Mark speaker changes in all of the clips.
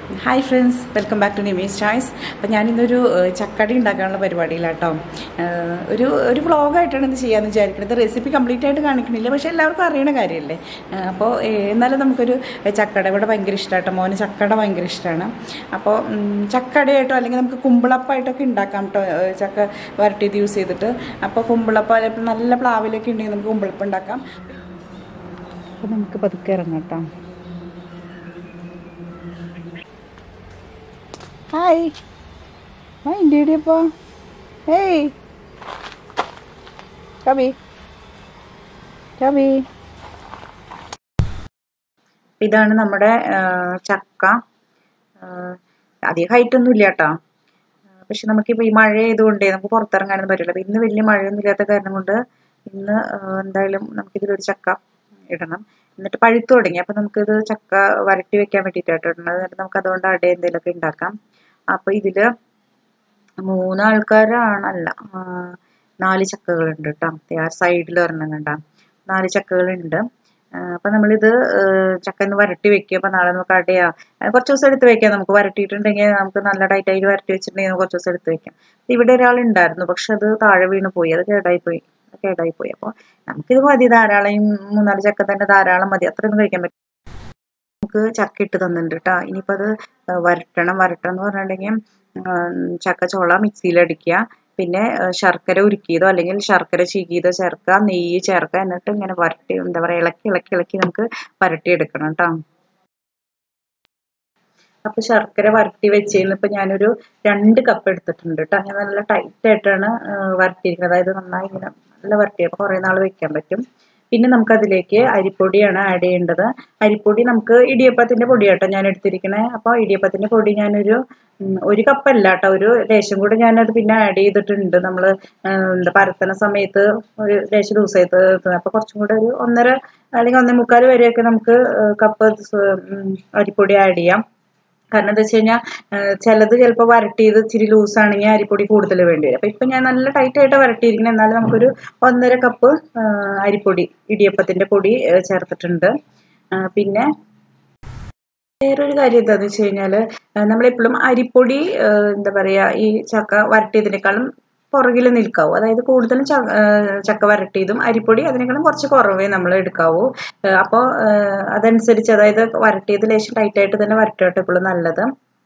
Speaker 1: hi friends welcome back to Nimi's choice അപ്പം ഞാനിന്നൊരു ഏഹ്, ചക്കടി ഉണ്ടാക്കാനുള്ള പരിപാടിയിലാട്ടോ ഏഹ്, ഒരു ഒരു വ്ളോഗായിട്ടാണ് ഇത് ചെയ്യാമെന്ന് വിചാരിക്കുന്നത് റെസിപ്പി കംപ്ലീറ്റ് ആയിട്ട് കാണിക്കണില്ല പക്ഷേ എല്ലാവർക്കും അറിയണ കാര്യമല്ലേ ഏഹ്, അപ്പോൾ ഏഹ്, എന്നാലും നമുക്കൊരു ചക്കട ഇവിടെ ഭയങ്കര ഇഷ്ടമാട്ടോ മോന് ചക്കട ഭയങ്കര ഇഷ്ടമാണ് അപ്പോൾ ഉം, ചക്കടയായിട്ടോ അല്ലെങ്കിൽ നമുക്ക് കുമ്പിളപ്പായിട്ടൊക്കെ ഉണ്ടാക്കാം കേട്ടോ ഏഹ്, ചക്ക വരട്ടിയത് യൂസ് ചെയ്തിട്ട് അപ്പോൾ കുമ്പിളപ്പം അല്ലെങ്കിൽ നല്ല പ്ലാവിലൊക്കെ ഉണ്ടെങ്കിൽ നമുക്ക് കുമ്പിളപ്പം ഉണ്ടാക്കാം അപ്പോൾ നമുക്ക് പതുക്കെ ഇറങ്ങാം കേട്ടോ ഹായ് ആ ഇന്ത്യയുടെയപ്പോ ഹേയ് കവി കവി ഇതാണ് നമ്മുടെ ആ, ചക്ക ആ, അധികം ഹൈറ്റ് ഒന്നും ഇല്ല കേട്ടോ പക്ഷെ നമുക്കിപ്പോൾ ഈ മഴ ആയതുകൊണ്ടേ നമുക്ക് പുറത്തിറങ്ങാനൊന്നും പറ്റില്ല അപ്പം ഇന്ന് വലിയ മഴയൊന്നും ഇല്ലാത്ത കാരണം കൊണ്ട് ഇന്ന് ആ, എന്തായാലും നമുക്കിതിലൊരു ചക്ക ഇടണം എന്നിട്ട് പഴുത്തു തുടങ്ങി അപ്പം നമുക്കിത് ചക്ക വരട്ടി വെക്കാൻ വേണ്ടിയിട്ടാണ് ഇടുന്നത് എന്നിട്ട് നമുക്ക് അതുകൊണ്ട് അട എന്തെങ്കിലുമൊക്കെ ഉണ്ടാക്കാം അപ്പോൾ ഇതിൽ മൂന്ന് ആൾക്കാരാണല്ല ആ, നാല് ചക്കകളുണ്ട് കേട്ടോ ആ സൈഡിൽ ഒരെണ്ണം കണ്ട നാല് ചക്കകളുണ്ട് അപ്പം നമ്മളിത് ആ, ചക്ക ഒന്ന് വരട്ടി വെക്കുക അപ്പം നാളെ നമുക്ക് അടയാ ആ, കുറച്ച് ദിവസം എടുത്ത് വെക്കാം നമുക്ക് വരട്ടിയിട്ടുണ്ടെങ്കിൽ നമുക്ക് നല്ല ടൈറ്റ് ആയിട്ട് വരട്ടി വെച്ചിട്ടുണ്ടെങ്കിൽ നമുക്ക് കുറച്ച് ദിവസം എടുത്ത് വെക്കാം ഇവിടെ ഒരാൾ ഉണ്ടായിരുന്നു പക്ഷെ അത് താഴെ വീണ് പോയി അത് കേടായി പോയി അത് കേടായി പോയി അപ്പോൾ നമുക്കിത് മതി ധാരാളം ഈ മൂന്നാല് ചക്ക തന്നെ ധാരാളം മതി അത്രയൊന്നും കഴിക്കാൻ പറ്റും നമുക്ക് ചക്ക ഇട്ട് തന്നിട്ടുണ്ട് കേട്ടോ ഇനിയിപ്പോൾ അത് വരട്ടണം വരട്ടണം എന്ന് പറഞ്ഞിട്ടുണ്ടെങ്കിൽ ചക്ക ചോള മിക്സിയിൽ അടിക്കുക പിന്നെ ആ, ശർക്കര ഉരുക്കിയതോ അല്ലെങ്കിൽ ശർക്കര ചീകിയതോ ചേർക്കുക നെയ്യ് ചേർക്കുക എന്നിട്ട് ഇങ്ങനെ വരട്ടി എന്താ പറയുക ഇളക്കി ഇളക്കി ഇളക്കി നമുക്ക് വരട്ടിയെടുക്കണം കേട്ടോ അപ്പൊ ശർക്കര വരട്ടി വെച്ചതിന് ഇപ്പൊ ഞാനൊരു രണ്ട് കപ്പ് എടുത്തിട്ടുണ്ട് കേട്ടോ ഞാൻ നല്ല ടൈറ്റ് ആയിട്ടാണ് ആ, വരട്ടിയിരിക്കുന്നത് അതായത് നന്നായി ഇങ്ങനെ നല്ല വരട്ടി അപ്പൊ കുറെ നാൾ വെക്കാൻ പറ്റും പിന്നെ നമുക്ക് അതിലേക്ക് അരിപ്പൊടിയാണ് ആഡ് ചെയ്യേണ്ടത് അരിപ്പൊടി നമുക്ക് ഇടിയപ്പത്തിന്റെ പൊടി കേട്ടോ ഞാൻ എടുത്തിരിക്കണേ അപ്പോൾ ഇടിയപ്പത്തിന്റെ പൊടി ഞാനൊരു ഉം, ഒരു കപ്പല്ല കേട്ടോ ഒരു ലേശം കൂടെ ഞാനത് പിന്നെ ആഡ് ചെയ്തിട്ടുണ്ട് നമ്മൾ എന്താ പരത്തണ സമയത്ത് ഒരു ലേശം ലൂസ് ചെയ്ത് അപ്പോൾ കുറച്ചും കൂടെ ഒരു ഒന്നര അല്ലെങ്കിൽ ഒന്നേ മുക്കാൽ വരെയൊക്കെ നമുക്ക് കപ്പ് അരിപ്പൊടി ആഡ് ചെയ്യാം കാരണം എന്താ വെച്ച് കഴിഞ്ഞാൽ ചിലത് ചിലപ്പോൾ വരട്ടിയത് ഇച്ചിരി ലൂസ് ആണെങ്കിൽ അരിപ്പൊടി കൂടുതൽ വേണ്ടി വരും അപ്പം ഇപ്പം ഞാൻ നല്ല ടൈറ്റ് ആയിട്ട് വരട്ടിയിരിക്കുന്നത് എന്നാലും നമുക്കൊരു ഒന്നര കപ്പ് അരിപ്പൊടി ഇടിയപ്പത്തിന്റെ പൊടി ആ, ചേർത്തിട്ടുണ്ട് ആ, പിന്നെ വേറൊരു കാര്യം എന്താണെന്ന് വെച്ച് കഴിഞ്ഞാൽ നമ്മളെപ്പോഴും അരിപ്പൊടി ആ, എന്താ പറയുക ഈ ചക്ക വരട്ടിയതിനേക്കാളും പുറകിൽ നിൽക്കാവൂ അതായത് കൂടുതലും ച- ആ, ചക്ക വരട്ടിയതും അരിപ്പൊടി അതിനേക്കാളും കുറച്ച് കുറവേ നമ്മൾ എടുക്കാവൂ അപ്പോൾ അതനുസരിച്ച് അതായത് വരട്ടിയത് ലേശം ടൈറ്റ് ആയിട്ട് തന്നെ വരട്ടോട്ടെ എപ്പോഴും നല്ലത്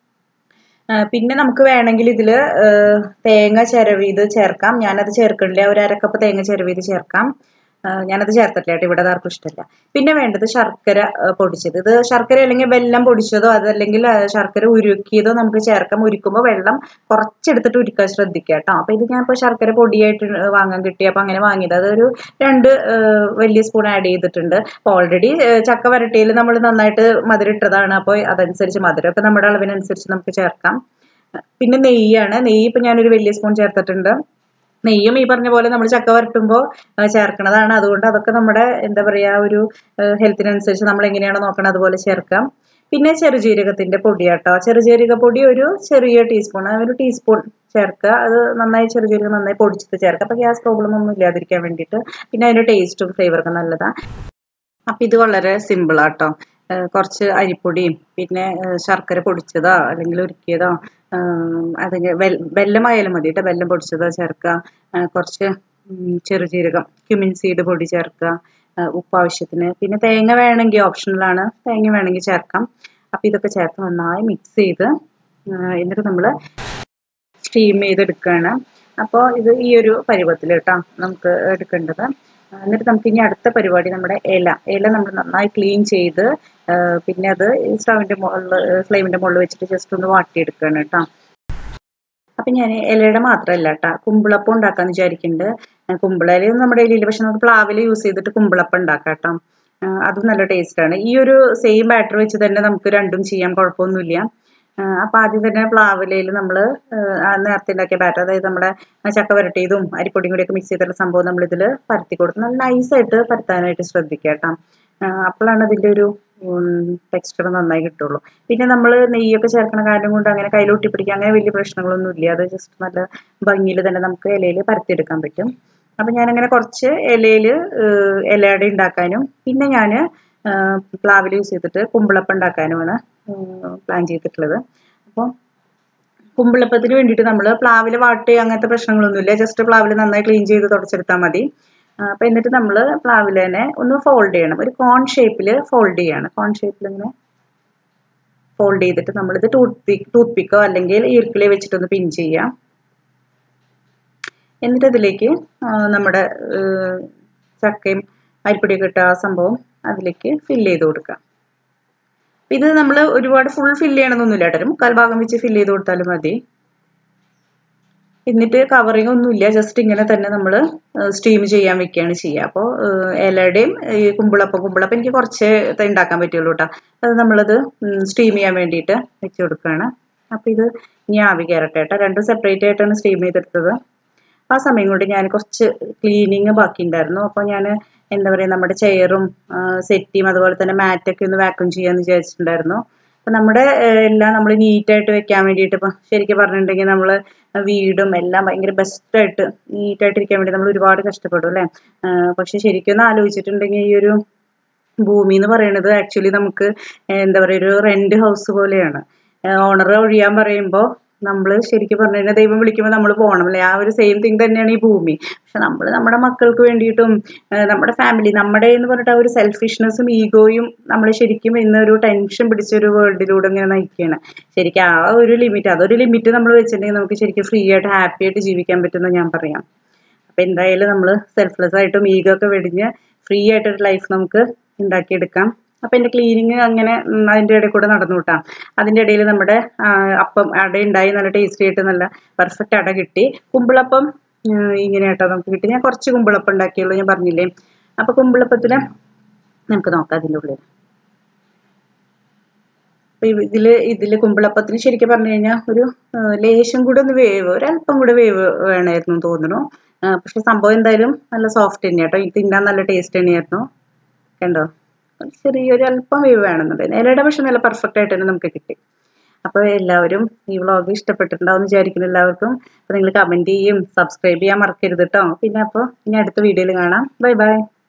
Speaker 1: ആ, പിന്നെ നമുക്ക് വേണമെങ്കിൽ ഇതിൽ തേങ്ങ ചിരവിയത് ചേർക്കാം ഞാനത് ചേർക്കണില്ല ഒരു അരക്കപ്പ് തേങ്ങ ചിരവിയത് ചേർക്കാം ആ, ഞാനത് ചേർത്തിട്ടില്ല കേട്ടോ ഇവിടെ ആർക്കും ഇഷ്ടമല്ല പിന്നെ വേണ്ടത് ശർക്കര ആ, പൊടിച്ചത് ഇത് ശർക്കര അല്ലെങ്കിൽ വെല്ലം പൊടിച്ചതോ അതല്ലെങ്കിൽ ആ, ശർക്കര ഉരുക്കിയതോ നമുക്ക് ചേർക്കാം ഉരുക്കുമ്പോൾ വെള്ളം കുറച്ചെടുത്തിട്ട് ഉരുക്കാൻ ശ്രദ്ധിക്കുക കേട്ടോ അപ്പോൾ ഇത് ഞാൻ ഇപ്പോൾ ശർക്കര പൊടിയായിട്ട് വാങ്ങാൻ കിട്ടി അപ്പോൾ അങ്ങനെ വാങ്ങിയത് അതൊരു രണ്ട് ആ, വലിയ സ്പൂൺ ആഡ് ചെയ്തിട്ടുണ്ട് അപ്പോൾ ഓൾറെഡി ചക്ക വരട്ടിയിൽ നമ്മൾ നന്നായിട്ട് മധുരം ഇട്ടതാണ് അപ്പോൾ അതനുസരിച്ച് മധുരമൊക്കെ നമ്മുടെ അളവിനനുസരിച്ച് നമുക്ക് ചേർക്കാം പിന്നെ നെയ്യാണ് നെയ്യ് ഇപ്പം ഞാനൊരു വലിയ സ്പൂൺ ചേർത്തിട്ടുണ്ട് നെയ്യും ഈ പറഞ്ഞ പോലെ നമ്മൾ ചക്ക വരട്ടുമ്പോൾ ചേർക്കണതാണ് അതുകൊണ്ട് അതൊക്കെ നമ്മുടെ എന്താ പറയുക ഒരു ഹെൽത്തിനനുസരിച്ച് നമ്മൾ എങ്ങനെയാണോ നോക്കണം അതുപോലെ ചേർക്കാം പിന്നെ ചെറുജീരകത്തിന്റെ പൊടി കേട്ടോ ചെറുജീരക പൊടി ഒരു ചെറിയ ടീസ്പൂൺ ഒരു ടീസ്പൂൺ ചേർക്കുക അത് നന്നായി ചെറുജീരകം നന്നായി പൊടിച്ചിട്ട് ചേർക്കുക അപ്പോൾ ഗ്യാസ് പ്രോബ്ലം ഒന്നും ഇല്ലാതിരിക്കാൻ വേണ്ടിയിട്ട് പിന്നെ അതിന്റെ ടേസ്റ്റും ഫ്ലേവറൊക്കെ നല്ലതാണ് അപ്പം ഇത് വളരെ സിമ്പിൾ ആട്ടോ കുറച്ച് അരിപ്പൊടിയും പിന്നെ ഏഹ് ശർക്കര പൊടിച്ചതോ അല്ലെങ്കിൽ ഉരുക്കിയതോ അത് വെല്ലമായാലും മതി കേട്ടോ വെല്ലം പൊടിച്ചതോ ചേർക്കുക ഏഹ് കുറച്ച് ഉം ചെറുജീരകം ക്യുമിൻ സീഡ് പൊടി ചേർക്കുക ഏഹ് ഉപ്പ് ആവശ്യത്തിന് പിന്നെ തേങ്ങ വേണമെങ്കിൽ ഓപ്ഷണലാണ് തേങ്ങ വേണമെങ്കിൽ ചേർക്കാം അപ്പം ഇതൊക്കെ ചേർത്ത് നന്നായി മിക്സ് ചെയ്ത് ഏഹ് എന്നിട്ട് നമ്മൾ സ്റ്റീം ചെയ്തെടുക്കുകയാണ് അപ്പോൾ ഇത് ഈ ഒരു പരുവത്തിൽ കേട്ടോ നമുക്ക് എടുക്കേണ്ടത് എന്നിട്ട് നമുക്ക് ഇനി അടുത്ത പരിപാടി നമ്മുടെ ഇല ഇല നമ്മൾ നന്നായി ക്ലീൻ ചെയ്ത് ആ, പിന്നെ അത് സ്റ്റവിൻ്റെ മുകളിൽ ഫ്ലെയിമിൻ്റെ മുകളിൽ വെച്ചിട്ട് ജസ്റ്റ് ഒന്ന് വാട്ടിയെടുക്കുകയാണ് കേട്ടോ അപ്പം ഞാൻ ഇലയുടെ മാത്രമല്ല കേട്ടോ കുമ്പിളപ്പം ഉണ്ടാക്കാന്ന് വിചാരിക്കുന്നുണ്ട് കുമ്പിളയിലൊന്നും നമ്മുടെ കയ്യിലില്ല പക്ഷെ നമുക്ക് പ്ലാവില യൂസ് ചെയ്തിട്ട് കുമ്പിളപ്പം ഉണ്ടാക്കാം കേട്ടോ ആ, അതും നല്ല ടേസ്റ്റാണ് ഈ ഒരു സെയിം ബാറ്റർ വെച്ച് തന്നെ നമുക്ക് രണ്ടും ചെയ്യാം കുഴപ്പമൊന്നുമില്ല ആ, അപ്പൊ ആദ്യം തന്നെ പ്ലാവിലയിൽ നമ്മൾ നേരത്തെ ഉണ്ടാക്കിയ ബാറ്റർ അതായത് നമ്മുടെ ചക്ക വരട്ടിയതും അരിപ്പൊടിയും കൂടിയൊക്കെ മിക്സ് ചെയ്തിട്ടുള്ള സംഭവം നമ്മൾ ഇതിൽ പരത്തി കൊടുത്ത് നല്ല നൈസായിട്ട് പരത്താനായിട്ട് ശ്രദ്ധിക്കുക കേട്ടോ അപ്പോഴാണ് അതിൻ്റെ ഒരു ടെക്സ്ചർ നന്നായി കിട്ടുള്ളൂ പിന്നെ നമ്മൾ നെയ്യൊക്കെ ചേർക്കണ കാര്യം കൊണ്ട് അങ്ങനെ കയ്യിൽ ഒട്ടിപ്പിടിക്കുക അങ്ങനെ വലിയ പ്രശ്നങ്ങളൊന്നും ഇല്ല അത് ജസ്റ്റ് നല്ല ഭംഗിയിൽ തന്നെ നമുക്ക് ഇലയിൽ പരത്തിയെടുക്കാൻ പറ്റും അപ്പം ഞാനങ്ങനെ കുറച്ച് ഇലയിൽ ഇലയട ഉണ്ടാക്കാനും പിന്നെ ഞാൻ പ്ലാവിൽ യൂസ് ചെയ്തിട്ട് കുമ്പിളപ്പം ഉണ്ടാക്കാനുമാണ് പ്ലാൻ ചെയ്തിട്ടുള്ളത് അപ്പോൾ കുമ്പിളപ്പത്തിന് വേണ്ടിയിട്ട് നമ്മൾ പ്ലാവിൽ വാട്ട് അങ്ങനത്തെ പ്രശ്നങ്ങളൊന്നുമില്ല ജസ്റ്റ് പ്ലാവിൽ നന്നായി ക്ലീൻ ചെയ്ത് തുടച്ചെടുത്താൽ മതി അപ്പോൾ എന്നിട്ട് നമ്മൾ പ്ലാവിൽ തന്നെ ഒന്ന് ഫോൾഡ് ചെയ്യണം ഒരു കോൺ ഷേപ്പിൽ ഫോൾഡ് ചെയ്യാണ് കോൺ ഷേപ്പിൽ ഇങ്ങനെ ഫോൾഡ് ചെയ്തിട്ട് നമ്മളിത് ടൂത്ത് പിക്ക് ടൂത്ത് പിക്കോ അല്ലെങ്കിൽ ഈർക്കിളി വെച്ചിട്ടൊന്ന് പിൻ ചെയ്യാം എന്നിട്ട് അതിലേക്ക് നമ്മുടെ ചക്കയും അരിപ്പൊടിയൊക്കെ ഇട്ട ആ സംഭവം അതിലേക്ക് ഫില്ല് ചെയ്ത് കൊടുക്കാം ഇത് നമ്മൾ ഒരുപാട് ഫുൾ ഫില്ല് ചെയ്യണമെന്നൊന്നുമില്ല കേട്ടോ മുക്കാൽ ഭാഗം വെച്ച് ഫില്ല് ചെയ്ത് കൊടുത്താലും മതി എന്നിട്ട് കവറിങ് ഒന്നുമില്ല ജസ്റ്റ് ഇങ്ങനെ തന്നെ നമ്മൾ സ്റ്റീം ചെയ്യാൻ വെക്കുകയാണ് ചെയ്യുക അപ്പോൾ ഇലയുടെയും ഈ കുമ്പിളപ്പം കുമ്പിളപ്പം എനിക്ക് കുറച്ച് ഉണ്ടാക്കാൻ പറ്റുള്ളൂ കേട്ടോ അത് നമ്മളത് സ്റ്റീം ചെയ്യാൻ വേണ്ടിയിട്ട് വെച്ച് കൊടുക്കുകയാണ് അപ്പോൾ ഇത് ഇനി ആവി കയറട്ടെ കേട്ടോ രണ്ടും സെപ്പറേറ്റ് ആയിട്ടാണ് സ്റ്റീം ചെയ്തെടുത്തത് ആ സമയം കൊണ്ട് ഞാൻ കുറച്ച് ക്ലീനിങ് ബാക്കി ഉണ്ടായിരുന്നു അപ്പോൾ ഞാൻ എന്താ പറയുക നമ്മുടെ ചെയറും സെറ്റിയും അതുപോലെ തന്നെ മാറ്റൊക്കെ ഒന്ന് വാക്യൂം ചെയ്യാമെന്ന് വിചാരിച്ചിട്ടുണ്ടായിരുന്നു അപ്പം നമ്മുടെ എല്ലാം നമ്മൾ നീറ്റായിട്ട് വെക്കാൻ വേണ്ടിയിട്ട് ഇപ്പം ശരിക്കും പറഞ്ഞിട്ടുണ്ടെങ്കിൽ നമ്മൾ വീടും എല്ലാം ഭയങ്കര ബെസ്റ്റായിട്ട് നീറ്റായിട്ട് ഇരിക്കാൻ വേണ്ടി നമ്മൾ ഒരുപാട് കഷ്ടപ്പെടും അല്ലേ പക്ഷെ ശരിക്കും ഒന്ന് ആലോചിച്ചിട്ടുണ്ടെങ്കിൽ ഈ ഒരു ഭൂമി എന്ന് പറയുന്നത് ആക്ച്വലി നമുക്ക് എന്താ പറയുക ഒരു റെന്റ് ഹൗസ് പോലെയാണ് ഓണർ ഒഴിയാൻ പറയുമ്പോൾ നമ്മൾ ശരിക്കും പറഞ്ഞു കഴിഞ്ഞാൽ ദൈവം വിളിക്കുമ്പോൾ നമ്മൾ പോകണം അല്ലേ ആ ഒരു സെയിം തിങ് തന്നെയാണ് ഈ ഭൂമി പക്ഷെ നമ്മൾ നമ്മുടെ മക്കൾക്ക് വേണ്ടിയിട്ടും നമ്മുടെ ഫാമിലി നമ്മുടെ എന്ന് പറഞ്ഞിട്ട് ആ ഒരു സെൽഫിഷ്നെസ്സും ഈഗോയും നമ്മൾ ശരിക്കും ഇന്നൊരു ടെൻഷൻ പിടിച്ച ഒരു വേൾഡിലൂടെ ഇങ്ങനെ നയിക്കുകയാണ് ശരിക്കും ആ ഒരു ലിമിറ്റ് അതൊരു ലിമിറ്റ് നമ്മൾ വെച്ചിട്ടുണ്ടെങ്കിൽ നമുക്ക് ശരിക്കും ഫ്രീ ആയിട്ട് ഹാപ്പി ആയിട്ട് ജീവിക്കാൻ പറ്റുമെന്ന് ഞാൻ പറയാം അപ്പം എന്തായാലും നമ്മൾ സെൽഫ്ലെസ് ആയിട്ടും ഈഗോ ഒക്കെ വെടിഞ്ഞ് ഫ്രീ ആയിട്ടൊരു ലൈഫ് നമുക്ക് ഉണ്ടാക്കിയെടുക്കാം അപ്പം എൻ്റെ ക്ലീനിങ് അങ്ങനെ അതിൻ്റെ ഇടയിൽ കൂടെ നടന്നു കിട്ടാം അതിൻ്റെ ഇടയിൽ നമ്മുടെ അപ്പം അട ഉണ്ടായി നല്ല ടേസ്റ്റി ആയിട്ട് നല്ല പെർഫെക്റ്റ് അട കിട്ടി കുമ്പിളപ്പം ഇങ്ങനെ കേട്ടോ നമുക്ക് കിട്ടി ഞാൻ കുറച്ച് കുമ്പിളപ്പം ഉണ്ടാക്കിയുള്ളൂ ഞാൻ പറഞ്ഞില്ലേ അപ്പോൾ കുമ്പിളപ്പത്തിൽ നമുക്ക് നോക്കാം അതിൻ്റെ ഉള്ളിൽ ഇതിൽ ഇതിൽ കുമ്പിളപ്പത്തിന് ശരിക്കും പറഞ്ഞു കഴിഞ്ഞാൽ ഒരു ലേശം കൂടെ ഒന്ന് വേവ് ഒരല്പം കൂടെ വേവ് വേണമായിരുന്നു തോന്നുന്നു പക്ഷെ സംഭവം എന്തായാലും നല്ല സോഫ്റ്റ് തന്നെയാട്ടോ തിന്നാൻ നല്ല ടേസ്റ്റ് തന്നെയായിരുന്നു കണ്ടോ ചെറിയൊരു അല്പം വേവ് വേണമെന്നുണ്ട് ഇലയുടെ പക്ഷെ നല്ല പെർഫെക്റ്റ് ആയിട്ട് തന്നെ നമുക്ക് കിട്ടി അപ്പോൾ എല്ലാവരും ഈ വ്ളോഗ് ഇഷ്ടപ്പെട്ടിട്ടുണ്ടാവും വിചാരിക്കുന്നു എല്ലാവർക്കും അപ്പോൾ നിങ്ങൾ കമൻറ്റ് ചെയ്യും സബ്സ്ക്രൈബ് ചെയ്യാൻ മറക്കരുത് കേട്ടോ പിന്നെ അപ്പോൾ ഇനി അടുത്ത വീഡിയോയിൽ കാണാം ബൈ ബൈ